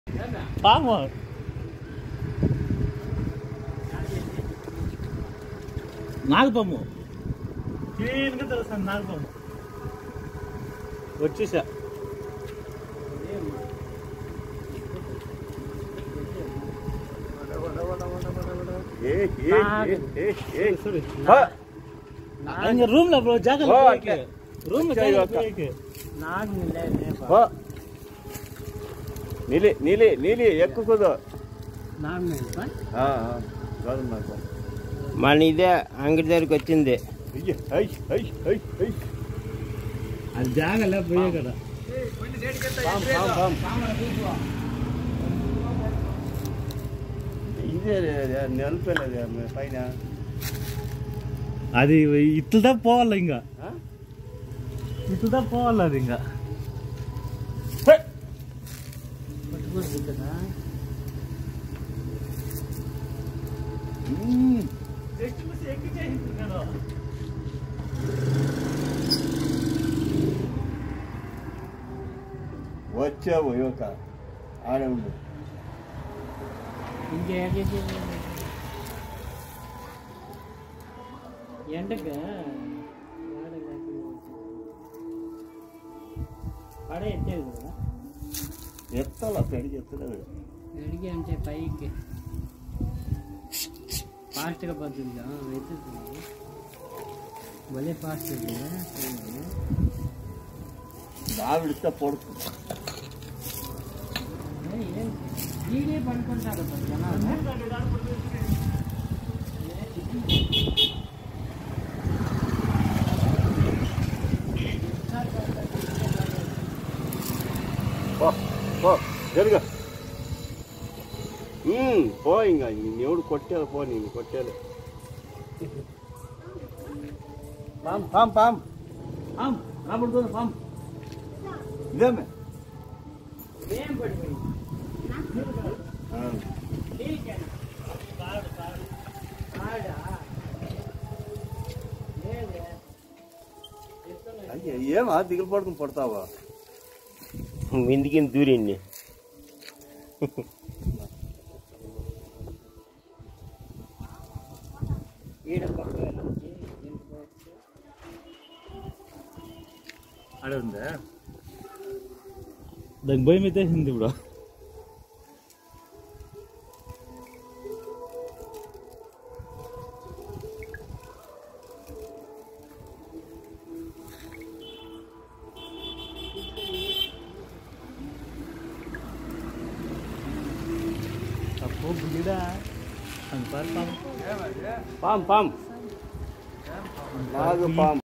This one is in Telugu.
పాము నాగపాము క్లీన్గా తెలుస్తుంది నాగపాము వచ్చేసా ఏ ఏ ఏ ఏ ఏ ఇంక రూమ్ లో బ్రో జాగా ఓ, రూమ్ లో అక్క. జాగా అక్క. పోయేకి. ಬಾ ನೀಲಿ ನೀಲಿ ನೀಲಿ ఎక్కుకూడదు ఆ, ఆ, కాదు నాకు మన ఇదే అంగడి దగ్గరికి వచ్చింది అయ్య ఐ ఐ ఐ ఐ అది జాగలే పోయే కదా పామ్ పామ్ పామ్ ఇదే నిలిపేలేదు పైన అది ఇట్లా పోవాలి ఇంకా ఆ? ఇట్లా పోవాలి అది ఇంకా మ్మ్. వచ్చావు యువక ఆడే ఉండు ఎండకు పడ ఎత్తేది కదా ఎత్తాల పెడిగి ఎత్తలేదు అడిగి అంటే పైకి ఫాస్ట్గా పడుతుందా ఎత్తుతుంది భలే ఫాస్ట్ బావిడిస్తే పడుతుంది ఈడే పడుకుంటారు జనాలు పో పో జరుగు మ్మ్, పో ఇంకా ఎవడు కొట్టాలి పో నేను కొట్టాలి పామ్ పామ్ పామ్ పాము రాబడుతుంది పాము ఇదేమే ఏం పడిపోయింది ఆ. ఆడా లేదే అయ్యో ఏమా దిగులు పడుకుని పడతావా విందికి దూరింది ఈడ పక్క ఆడే ఉందా దానికి భయం అయితే ఇప్పుడు తప్పు గుడిడా అంత పాము పామ్ పామ్ నాగు పామ్